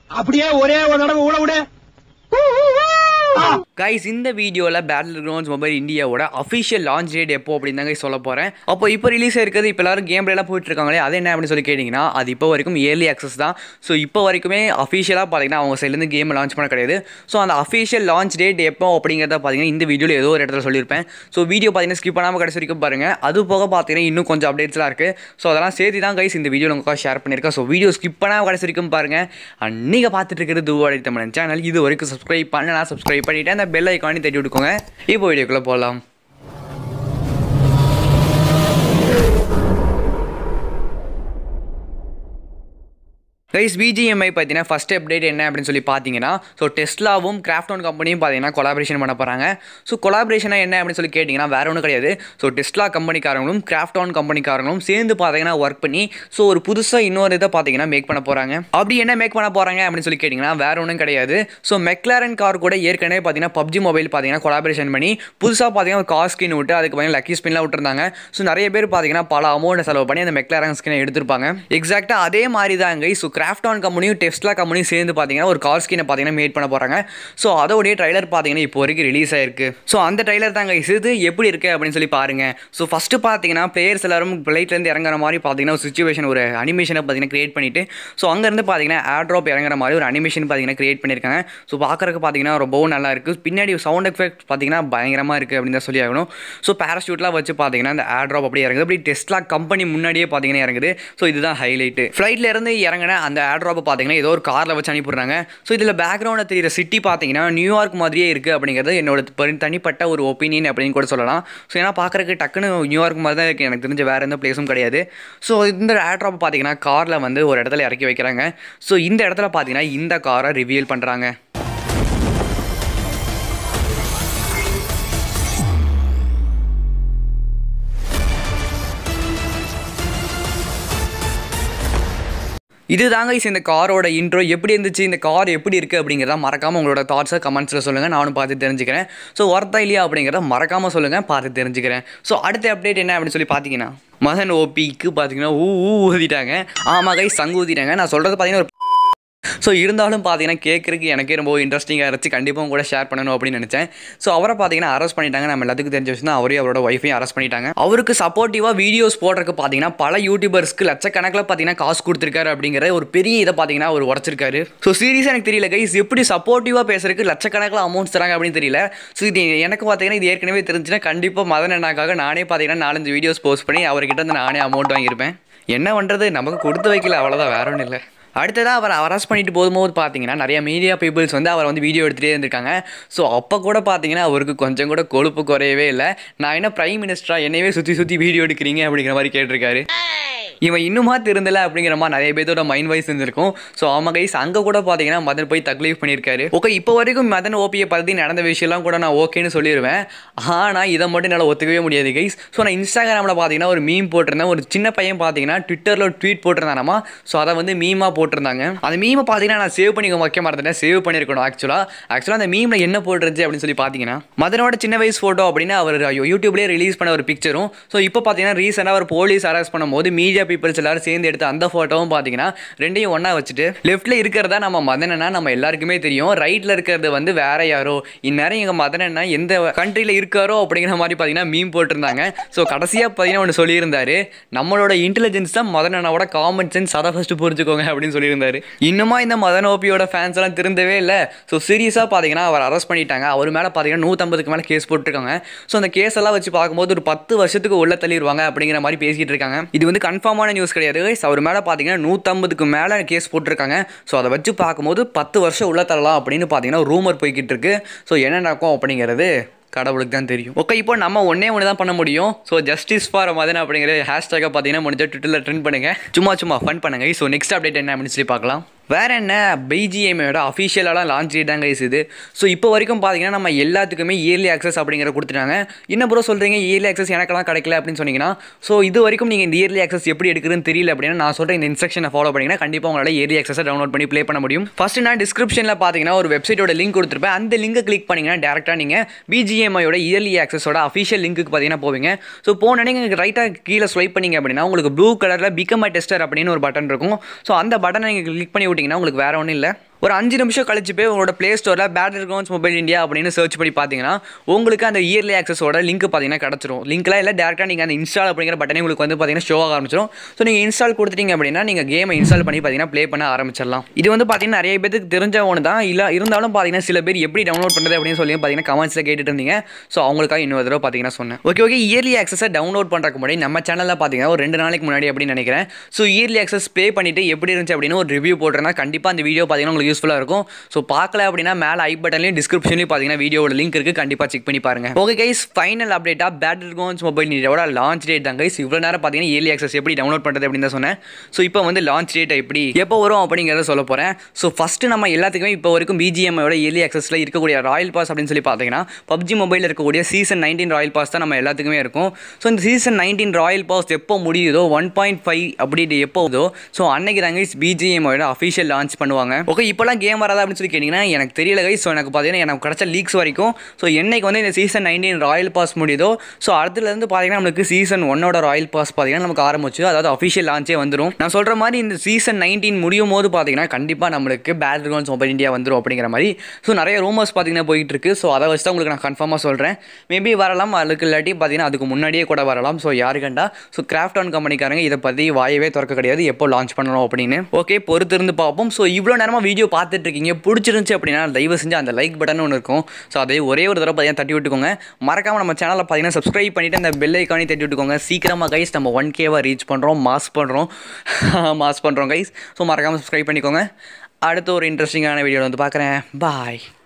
அப்படியே ஒரே ஒரு தடவை ஊட விடு கைஸ் இந்த வீடியோவில் பேட்டில் கிரவுண்ட்ஸ் மொபைல் இந்தியாவோட அஃபிஷியல் லான்ச் டேட் எப்போ அப்படின்னு தாங்க சொல்ல போகிறேன் அப்போ இப்போ ரிலீஸ் ஆயிருக்கிறது இப்போ எல்லாரும் கேம் எல்லாம் போயிட்டு இருக்காங்களே அது என்ன அப்படின்னு சொல்லி கேட்டிங்கன்னா அது இப்போ வரைக்கும் இயர்லி ஆக்சஸ் தான் ஸோ இப்போ வரைக்குமே அஃபிஷியலாக பார்த்தீங்கன்னா அவங்க சைட்லேருந்து கேம் லான்ச் பண்ண கிடையாது ஸோ அந்த அஃபிஷியல் லான்ச் டேட் எப்போ அப்படிங்கிறத பார்த்தீங்கன்னா இந்த வீடியோவில் ஏதோ ஒரு இடத்துல சொல்லியிருப்பேன் ஸோ வீடியோ பார்த்தீங்கன்னா ஸ்கிப் பண்ணாமல் கடைசி வரைக்கும் பாருங்கள் அது போக பார்த்தீங்கன்னா இன்னும் கொஞ்சம் அப்டேட்ஸ்லாம் இருக்குது ஸோ அதெல்லாம் சேர்த்து தான் கைஸ் இந்த வீடியோ உங்களுக்கு ஷேர் பண்ணியிருக்கேன் ஸோ வீடியோ ஸ்கிப் பண்ணாமல் கடைசி வரைக்கும் பாருங்கள் அண்ட் நீங்கள் பார்த்துட்டு இருக்கிறது துவாடி தமிழன் சேனல் இது வரைக்கும் சப்ஸ்கிரைப் பண்ண நான் சப்ஸ்கிரைப் பண்ணிவிட்டு அந்த பெல் ஐக்கானி தட்டி விட்டுக்கோங்க இப்போ வீடியோக்குள்ளே போகலாம் கைஸ் பிஜிஎம்ஐ பார்த்தீங்கன்னா ஃபஸ்ட் அப்டேட் என்ன அப்படின்னு சொல்லி பார்த்தீங்கன்னா ஸோ டெஸ்லாவும் கிராஃப்டோன் கம்பெனியும் பார்த்தீங்கன்னா கொலாபரேஷன் பண்ண போகிறாங்க ஸோ கொலாபரேஷனாக என்ன அப்படின்னு சொல்லி கேட்டிங்கன்னா வேற ஒன்றும் கிடையாது ஸோ டெஸ்லா கம்பெனிக்காரங்களும் கிராஃப்டோன் கம்பெனிக்காரங்களும் சேர்ந்து பார்த்தீங்கன்னா ஒர்க் பண்ணி ஸோ ஒரு புதுசாக இன்னொரு இதை பார்த்தீங்கன்னா மேக் பண்ண போகிறாங்க அப்படி என்ன மேக் பண்ண போகிறாங்க அப்படின்னு சொல்லி கேட்டிங்கன்னா வேற ஒன்றும் கிடையாது ஸோ மெக்லாரன் கார் கூட ஏற்கனவே பார்த்தீங்கன்னா பப்ஜி மொபைல் பார்த்தீங்கன்னா கொலாபரேஷன் பண்ணி புதுசாக பார்த்தீங்கன்னா ஒரு கார் ஸ்கின் விட்டு அதுக்கு பார்த்தீங்கன்னா லக்கி ஸ்பின்லாம் விட்டுருந்தாங்க ஸோ நிறைய பேர் பார்த்தீங்கன்னா பல அமௌண்ட் செலவு பண்ணி அந்த மெக்லாரன் ஸ்கினை எடுத்திருப்பாங்க எக்ஸாக்டாக அதே மாதிரி தாங்க ஸோ கிராஃப்டான் கம்பெனியும் டெஸ்ட்லா கம்பெனியும் சேர்ந்து பார்த்தீங்கன்னா ஒரு கார் ஸ்கினை பார்த்தீங்கன்னா மேட் பண்ண போகிறாங்க ஸோ அதோடைய ட்ரைலர் பார்த்தீங்கன்னா இப்போ வரைக்கும் ரிலீஸ் ஆயிருக்கு ஸோ அந்த ட்ரைலர் தாங்க இது எப்படி இருக்குது அப்படின்னு சொல்லி பாருங்க ஸோ ஃபஸ்ட்டு பார்த்தீங்கன்னா பிளேயர்ஸ் எல்லாரும் ஃப்ளைட்லேருந்து இறங்குற மாதிரி பார்த்தீங்கன்னா ஒரு சுச்சுவேஷன் ஒரு அனிமேஷனை பார்த்தீங்கன்னா கிரியேட் பண்ணிட்டு ஸோ அங்கேருந்து பார்த்தீங்கன்னா ஏர் ட்ராப் இறங்குற மாதிரி ஒரு அனிமேஷன் பார்த்தீங்கன்னா கிரியேட் பண்ணியிருக்காங்க ஸோ பார்க்குறதுக்கு பார்த்தீங்கன்னா ரொம்பவும் நல்லா இருக்குது பின்னாடி சவுண்ட் எஃபெக்ட் பார்த்தீங்கன்னா பயங்கரமாக இருக்குது அப்படின்னு தான் சொல்லி ஆகணும் ஸோ பேராஷூட்லாம் வச்சு பார்த்தீங்கன்னா அந்த ஏர் ட்ராப் அப்படியே இறங்குது அப்படி டெஸ்ட்லா கம்பெனி முன்னாடியே பார்த்தீங்கன்னா இறங்குது ஸோ இதுதான் ஹைலைட்டு ஃப்ளைட்ல இருந்து இறங்கின அந்த ஏர் ட்ராப் பார்த்தீங்கன்னா ஏதோ ஒரு காரில் வச்சு அனுப்பிடுறாங்க ஸோ இதில் பேக்ரவுண்டில் தெரியிற சிட்டி பார்த்தீங்கன்னா நியூயார்க் மாதிரியே இருக்குது அப்படிங்கிறது என்னோட பரி- தனிப்பட்ட ஒரு ஒப்பீனியன் அப்படின்னு கூட சொல்லலாம் ஸோ ஏன்னா பார்க்குறதுக்கு டக்குன்னு நியூயார்க் மாதிரி தான் இருக்குது எனக்கு தெரிஞ்ச வேறு எந்த பிளேஸும் கிடையாது ஸோ இந்த ஏர் ட்ராப் பார்த்தீங்கன்னா காரில் வந்து ஒரு இடத்துல இறக்கி வைக்கிறாங்க ஸோ இந்த இடத்துல பார்த்தீங்கன்னா இந்த காரை ரிவீல் பண்ணுறாங்க இது தாங்க இஸ் இந்த காரோட இன்ட்ரோ எப்படி இருந்துச்சு இந்த கார் எப்படி இருக்குது அப்படிங்கிறத மறக்காமல் உங்களோட தாட்ஸை கமெண்ட்ஸில் சொல்லுங்கள் நானும் பார்த்து தெரிஞ்சுக்கிறேன் ஸோ ஒர்த்தா இல்லையா அப்படிங்கிறத மறக்காமல் சொல்லுங்கள் பார்த்து தெரிஞ்சுக்கிறேன் ஸோ அடுத்த அப்டேட் என்ன அப்படின்னு சொல்லி பார்த்தீங்கன்னா மதன் ஓபிக்கு பார்த்தீங்கன்னா ஊ ஊ ஊதிட்டாங்க ஆமாம் கை சங்கு ஊதிட்டாங்க நான் சொல்கிறது பார்த்தீங்கன்னா ஒரு ஸோ இருந்தாலும் பார்த்தீங்கன்னா கேட்குறதுக்கு எனக்கே ரொம்ப இன்ட்ரெஸ்டிங்காக இருந்துச்சு கண்டிப்பாக உங்க கூட ஷேர் பண்ணணும் அப்படின்னு நினச்சேன் ஸோ அவரை பார்த்தீங்கன்னா அரெஸ்ட் பண்ணிட்டாங்க நம்ம எல்லாத்துக்கும் தெரிஞ்ச விஷயம் தான் அவரையும் அவரோட ஒய்ஃபையும் அரெஸ்ட் பண்ணிட்டாங்க அவருக்கு சப்போர்ட்டிவாக வீடியோஸ் போடுறதுக்கு பார்த்தீங்கன்னா பல யூடியூபர்ஸ்க்கு லட்சக்கணக்கில் பார்த்தீங்கன்னா காசு கொடுத்துருக்காரு அப்படிங்கிற ஒரு பெரிய இதை பார்த்தீங்கன்னா அவர் உடச்சிருக்காரு ஸோ சீரியஸாக எனக்கு தெரியல கைஸ் எப்படி சப்போர்ட்டிவாக பேசுறதுக்கு லட்சக்கணக்கில் அமௌண்ட்ஸ் தராங்க அப்படின்னு தெரியல ஸோ இது எனக்கு பார்த்தீங்கன்னா இது ஏற்கனவே தெரிஞ்சுன்னா கண்டிப்பாக மதன் அண்ணாக்காக நானே பார்த்தீங்கன்னா நாலஞ்சு வீடியோஸ் போஸ்ட் பண்ணி அவர்கிட்ட இருந்து நானே அமௌண்ட் வாங்கியிருப்பேன் என்ன பண்ணுறது நமக்கு கொடுத்து வைக்கல அவ்வளோதான் வேற ஒன்றும் இல்லை அடுத்ததாக அவர் அரெஸ்ட் பண்ணிட்டு போகும்போது பார்த்தீங்கன்னா நிறைய மீடியா பீப்புள்ஸ் வந்து அவர் வந்து வீடியோ எடுத்துகிட்டே இருந்திருக்காங்க ஸோ அப்போ கூட பார்த்தீங்கன்னா அவருக்கு கொஞ்சம் கூட கொழுப்பு குறையவே இல்லை நான் என்ன பிரைம் மினிஸ்டரா என்னையவே சுற்றி சுற்றி வீடியோ எடுக்கிறீங்க அப்படிங்கிற மாதிரி கேட்டிருக்காரு இவன் இன்னுமா திருந்தல அப்படிங்கிற மாதிரி நிறைய பேர்த்தோட மைண்ட் வைஸ் இருந்திருக்கும் ஸோ ஆமாம் கைஸ் அங்கே கூட பார்த்தீங்கன்னா மதன் போய் தக்லீஃப் பண்ணியிருக்காரு ஓகே இப்போ வரைக்கும் மதன் ஓபியை பற்றி நடந்த விஷயம்லாம் கூட நான் ஓகேன்னு சொல்லிடுவேன் ஆனால் இதை மட்டும் என்னால் ஒத்துக்கவே முடியாது கைஸ் ஸோ நான் இன்ஸ்டாகிராமில் பார்த்தீங்கன்னா ஒரு மீம் போட்டிருந்தேன் ஒரு சின்ன பையன் பார்த்தீங்கன்னா ட்விட்டரில் ட்வீட் போட்டிருந்தானாமா ஸோ அதை வந்து மீமாக போட்டிருந்தாங்க அந்த மீமை பார்த்தீங்கன்னா நான் சேவ் பண்ணி வைக்க மறந்துட்டேன் சேவ் பண்ணியிருக்கணும் ஆக்சுவலாக ஆக்சுவலாக அந்த மீமில் என்ன போட்டுருச்சு அப்படின்னு சொல்லி பார்த்தீங்கன்னா மதனோட சின்ன வயசு ஃபோட்டோ அப்படின்னு அவர் யூடியூப்லேயே ரிலீஸ் பண்ண ஒரு பிக்சரும் ஸோ இப்போ பார்த்தீங்கன்னா ரீசெண்டாக ஒரு போலீஸ் அரெஸ்ட் பண்ணும்போது மீடியா பீப்புள்ஸ் எல்லாரும் சேர்ந்து எடுத்த அந்த ஃபோட்டோவும் பார்த்தீங்கன்னா ரெண்டையும் ஒன்றா வச்சுட்டு லெஃப்ட்டில் இருக்கிறதா நம்ம மதனனா நம்ம எல்லாருக்குமே தெரியும் ரைட்டில் இருக்கிறது வந்து வேற யாரோ இந்நேரம் எங்கள் மதனனா எந்த கண்ட்ரியில் இருக்காரோ அப்படிங்கிற மாதிரி பார்த்தீங்கன்னா மீம் போட்டிருந்தாங்க ஸோ கடைசியாக பார்த்தீங்கன்னா ஒன்று சொல்லியிருந்தாரு நம்மளோட இன்டெலிஜென்ஸ் தான் மதனனாவோட காமன் சென்ஸ் அதை ஃபஸ்ட்டு புரிஞ்சுக்கோங்க அப்படின்னு சொல்லியிருந்தாரு இன்னுமா இந்த மதன் ஓபியோட ஃபேன்ஸ் எல்லாம் திருந்தவே இல்லை ஸோ சீரியஸாக பார்த்தீங்கன்னா அவர் அரெஸ்ட் பண்ணிட்டாங்க அவர் மேலே பார்த்தீங்கன்னா நூற்றம்பதுக்கு மேலே கேஸ் போட்டிருக்காங்க ஸோ அந்த கேஸ் எல்லாம் வச்சு பார்க்கும்போது ஒரு பத்து வருஷத்துக்கு உள்ள தள்ளிடுவாங்க அப்படிங்கிற மாதிரி பேசிட்டு இருக்காங்க இது வந்து கன்ஃபார்மான நியூஸ் கிடையாது guys. அவர் மேலே பார்த்தீங்கன்னா நூற்றம்பதுக்கு மேலே கேஸ் போட்டிருக்காங்க ஸோ அதை வச்சு பார்க்கும்போது பத்து வருஷம் உள்ள தள்ளலாம் அப்படின்னு பார்த்தீங்கன்னா ரூமர் போய்கிட்டு இருக்கு ஸோ என்ன நடக்கும் அப்படிங்கிறது கடவுளுக்கு தான் தெரியும் ஓகே இப்போ நம்ம ஒன்றே ஒன்று தான் பண்ண முடியும் ஸோ ஜஸ்டிஸ் ஃபார் மதன் அப்படிங்கிற ஹேஷ்டேக்கை பார்த்தீங்கன்னா முடிஞ்ச ட்விட்டரில் ட்ரெண்ட் பண்ணுங்க சும்மா சும்மா ஃபன் பண்ணுங்க ஸோ நெக்ஸ்ட் அப்டேட் என்ன அப்படின்னு சொல்லி பார்க்கலாம் வேற என்ன பிஜிஎம்மோட அஃபிஷியலான லான்ச் டேட் தாங்க guys இது ஸோ இப்போ வரைக்கும் பார்த்தீங்கன்னா நம்ம எல்லாத்துக்குமே இயர்லி ஆக்சஸ் அப்படிங்கிற கொடுத்துட்டாங்க என்ன ப்ரோ சொல்கிறீங்க இயர்லி ஆக்சஸ் எனக்கெல்லாம் கிடைக்கல அப்படின்னு சொன்னீங்கன்னா ஸோ இது வரைக்கும் நீங்கள் இந்த இயர்லி ஆக்சஸ் எப்படி எடுக்குதுன்னு தெரியல அப்படின்னா நான் சொல்கிற இந்த இன்ஸ்ட்ரக்ஷனை ஃபாலோ பண்ணிங்கன்னா கண்டிப்பாக உங்களால் இயர்லி ஆக்சஸை டவுன்லோட் பண்ணி ப்ளே பண்ண முடியும் ஃபஸ்ட்டு நான் டிஸ்கிரிப்ஷனில் பார்த்தீங்கன்னா ஒரு வெப்சைட்டோட லிங்க் கொடுத்துருப்பேன் அந்த லிங்கை கிளிக் பண்ணிங்கன்னா டேரெக்டாக நீங்கள் பிஜிஎம்ஐயோட இயர்லி ஆக்சஸோட அஃபிஷியல் லிங்க்குக்கு பார்த்தீங்கன்னா போவீங்க ஸோ போனோடனே நீங்கள் ரைட்டாக கீழே ஸ்வைப் பண்ணீங்க அப்படின்னா உங்களுக்கு ப்ளூ கலரில் பிகம் மை டெஸ்டர் அப்படின்னு ஒரு பட்டன் இருக்கும் ஸோ அந்த பட்டனை நீங்கள் கிளிக் பண்ணி விட்டிங்கன்னா உங்களுக்கு வேறு ஒன்றும் இல்லை ஒரு அஞ்சு நிமிஷம் கழிச்சு போய் உங்களோட ப்ளே ஸ்டோரில் பேட்டரி கிரவுண்ட்ஸ் மொபைல் இந்தியா அப்படின்னு சர்ச் பண்ணி பார்த்தீங்கன்னா உங்களுக்கு அந்த இயர்லி ஆக்சஸோட லிங்க் பார்த்தீங்கன்னா கிடச்சிரும் லிங்க்லாம் இல்லை டேரெக்டாக நீங்கள் அந்த இன்ஸ்டால் அப்படிங்கிற பட்டனே உங்களுக்கு வந்து பார்த்தீங்கன்னா ஷோ ஆக ஆரம்பிச்சிடும் ஸோ நீங்கள் இன்ஸ்டால் கொடுத்துட்டீங்க அப்படின்னா நீங்கள் கேமை இன்ஸ்டால் பண்ணி பார்த்தீங்கன்னா ப்ளே பண்ண ஆரம்பிச்சிடலாம் இது வந்து பார்த்தீங்கன்னா நிறைய பேருக்கு தெரிஞ்ச ஒன்று தான் இல்லை இருந்தாலும் பார்த்தீங்கன்னா சில பேர் எப்படி டவுன்லோட் பண்ணுறது அப்படின்னு சொல்லி பார்த்தீங்கன்னா கமெண்ட்ஸில் கேட்டுட்டு இருந்தீங்க ஸோ அவங்களுக்காக இன்னொரு தடவை பார்த்தீங்கன்னா சொன்னேன் ஓகே ஓகே இயர்லி ஆக்சஸை டவுன்லோட் பண்ணுறதுக்கு முன்னாடி நம்ம சேனலில் பார்த்தீங்கன்னா ஒரு ரெண்டு நாளைக்கு முன்னாடி அப்படின்னு நினைக்கிறேன் ஸோ இயர்லி ஆக்சஸ் ப்ளே பண்ணிவிட்டு எப்படி இருந்துச்சு அப்படின்னு ஒரு ரிவ்யூ போட்டுருந்தா கண்டிப்பாக அந்த வீடியோ பார்த்தீங்கன்னா உங்களுக்கு யூஸ்ஃபுல்லாக இருக்கும் ஸோ பார்க்கல அப்படின்னா மேலே ஐ பட்டன்லையும் டிஸ்கிரிப்ஷன்லையும் பார்த்தீங்கன்னா வீடியோட லிங்க் இருக்குது கண்டிப்பாக செக் பண்ணி பாருங்க ஓகே கைஸ் ஃபைனல் அப்டேட்டாக பேட்டரி கோன்ஸ் மொபைல் நீடோட லான்ச் டேட் தான் கைஸ் இவ்வளோ நேரம் பார்த்தீங்கன்னா ஏலி ஆக்சஸ் எப்படி டவுன்லோட் பண்ணுறது அப்படின்னு தான் சொன்னேன் ஸோ இப்போ வந்து லான்ச் டேட் எப்படி எப்போ வரும் அப்படிங்கிறத சொல்ல போகிறேன் ஸோ ஃபஸ்ட்டு நம்ம எல்லாத்துக்குமே இப்போ வரைக்கும் பிஜிஎம்மோட ஏலி ஆக்சஸில் இருக்கக்கூடிய ராயல் பாஸ் அப்படின்னு சொல்லி பார்த்தீங்கன்னா பப்ஜி மொபைலில் இருக்கக்கூடிய சீசன் நைன்டீன் ராயல் பாஸ் தான் நம்ம எல்லாத்துக்குமே இருக்கும் ஸோ இந்த சீசன் நைன்டீன் ராயல் பாஸ் எப்போ முடியுதோ ஒன் பாயிண்ட் ஃபைவ் அப்படி எப்போ வருதோ ஸோ அன்னைக்கு தாங்க பிஜிஎம்மோட அஃபிஷியல் லான்ச் பண்ணுவாங்க ஓகே இப்போலாம் கேம் வராதா அப்படின்னு சொல்லி கேட்டிங்கன்னா எனக்கு தெரியல கைஸ் ஸோ எனக்கு பார்த்தீங்கன்னா எனக்கு கிடச்ச லீக்ஸ் வரைக்கும் ஸோ என்னைக்கு வந்து இந்த சீசன் நைன்டீன் ராயல் பாஸ் முடியுதோ ஸோ அடுத்துலேருந்து பார்த்தீங்கன்னா நம்மளுக்கு சீசன் ஒன்னோட ராயல் பாஸ் பார்த்தீங்கன்னா நமக்கு ஆரம்பிச்சு அதாவது அஃபிஷியல் லான்ச்சே வந்துடும் நான் சொல்கிற மாதிரி இந்த சீசன் நைன்டீன் முடியும் போது பார்த்தீங்கன்னா கண்டிப்பாக நம்மளுக்கு பேட் கிரவுண்ட்ஸ் மொபைல் இந்தியா வந்துடும் அப்படிங்கிற மாதிரி ஸோ நிறைய ரூமர்ஸ் பார்த்தீங்கன்னா போயிட்டு இருக்கு ஸோ அதை வச்சு தான் உங்களுக்கு நான் கன்ஃபார்மாக சொல்கிறேன் மேபி வரலாம் அதுக்கு இல்லாட்டி பார்த்தீங்கன்னா அதுக்கு முன்னாடியே கூட வரலாம் ஸோ யாரு கண்டா ஸோ கிராஃப்ட் ஆன் கம்பெனிக்காரங்க இதை பற்றி வாயவே திறக்க கிடையாது எப்போ லான்ச் பண்ணணும் அப்படின்னு ஓகே பொறுத்திருந்து பார்ப்போம் ஸோ இவ்வளோ நேரமாக வீடியோ பார்த்துட்டு இருக்கீங்க பிடிச்சிருந்துச்சு அப்படின்னா தயவு செஞ்சு அந்த லைக் பட்டன் ஒன்று இருக்கும் ஸோ அதை ஒரே ஒரு தடவை பார்த்தீங்கன்னா தட்டி விட்டுக்கோங்க மறக்காமல் நம்ம சேனலில் பார்த்தீங்கன்னா சப்ஸ்கிரைப் பண்ணிவிட்டு அந்த பெல் ஐக்கானே தட்டி விட்டுக்கோங்க சீக்கிரமாக கைஸ் நம்ம ஒன் கேவாக ரீச் பண்ணுறோம் மாஸ் பண்ணுறோம் மாஸ் பண்ணுறோம் கைஸ் ஸோ மறக்காமல் சப்ஸ்கிரைப் பண்ணிக்கோங்க அடுத்த ஒரு இன்ட்ரெஸ்டிங்கான வீடியோவில் வந்து பார்க்குறேன் பாய்